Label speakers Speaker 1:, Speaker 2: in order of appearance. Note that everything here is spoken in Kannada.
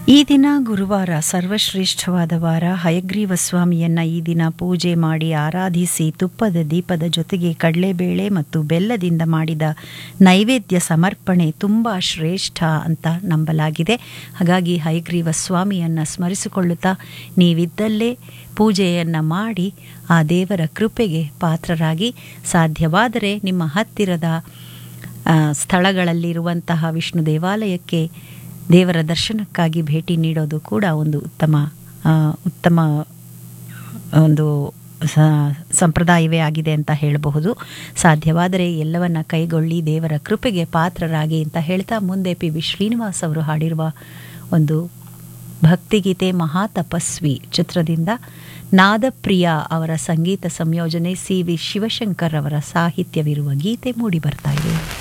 Speaker 1: ಈ ದಿನ ಗುರುವಾರ ಸರ್ವಶ್ರೇಷ್ಠವಾದ ವಾರ ಹಯಗ್ರೀವ ಸ್ವಾಮಿಯನ್ನ ಈ ದಿನ ಪೂಜೆ ಮಾಡಿ ಆರಾಧಿಸಿ ತುಪ್ಪದ ದೀಪದ ಜೊತೆಗೆ ಕಡಲೆಬೇಳೆ ಮತ್ತು ಬೆಲ್ಲದಿಂದ ಮಾಡಿದ ನೈವೇದ್ಯ ಸಮರ್ಪಣೆ ತುಂಬ ಶ್ರೇಷ್ಠ ಅಂತ ನಂಬಲಾಗಿದೆ ಹಾಗಾಗಿ ಹಯಗ್ರೀವ ಸ್ವಾಮಿಯನ್ನು ಸ್ಮರಿಸಿಕೊಳ್ಳುತ್ತಾ ನೀವಿದ್ದಲ್ಲೇ ಪೂಜೆಯನ್ನು ಮಾಡಿ ಆ ದೇವರ ಕೃಪೆಗೆ ಪಾತ್ರರಾಗಿ ಸಾಧ್ಯವಾದರೆ ನಿಮ್ಮ ಹತ್ತಿರದ ಆ, ಸ್ಥಳಗಳಲ್ಲಿರುವಂತಹ ವಿಷ್ಣು ದೇವಾಲಯಕ್ಕೆ ದೇವರ ದರ್ಶನಕ್ಕಾಗಿ ಭೇಟಿ ನೀಡೋದು ಕೂಡ ಒಂದು ಉತ್ತಮ ಆ, ಉತ್ತಮ ಒಂದು ಸ- ಸಂಪ್ರದಾಯವೇ ಆಗಿದೆ ಅಂತ ಹೇಳಬಹುದು ಸಾಧ್ಯವಾದರೆ ಎಲ್ಲವನ್ನ ಕೈಗೊಳ್ಳಿ ದೇವರ ಕೃಪೆಗೆ ಪಾತ್ರರಾಗಿ ಅಂತ ಹೇಳ್ತಾ ಮುಂದೆ ಪಿ ವಿ ಶ್ರೀನಿವಾಸ್ ಅವರು ಹಾಡಿರುವ ಒಂದು ಭಕ್ತಿಗೀತೆ ಮಹಾತಪಸ್ವಿ ಚಿತ್ರದಿಂದ ನಾದಪ್ರಿಯ ಅವರ ಸಂಗೀತ ಸಂಯೋಜನೆ ಸಿ ವಿ ಶಿವಶಂಕರ್ ಅವರ ಸಾಹಿತ್ಯವಿರುವ ಗೀತೆ ಮೂಡಿ ಬರ್ತಾ ಇದೆ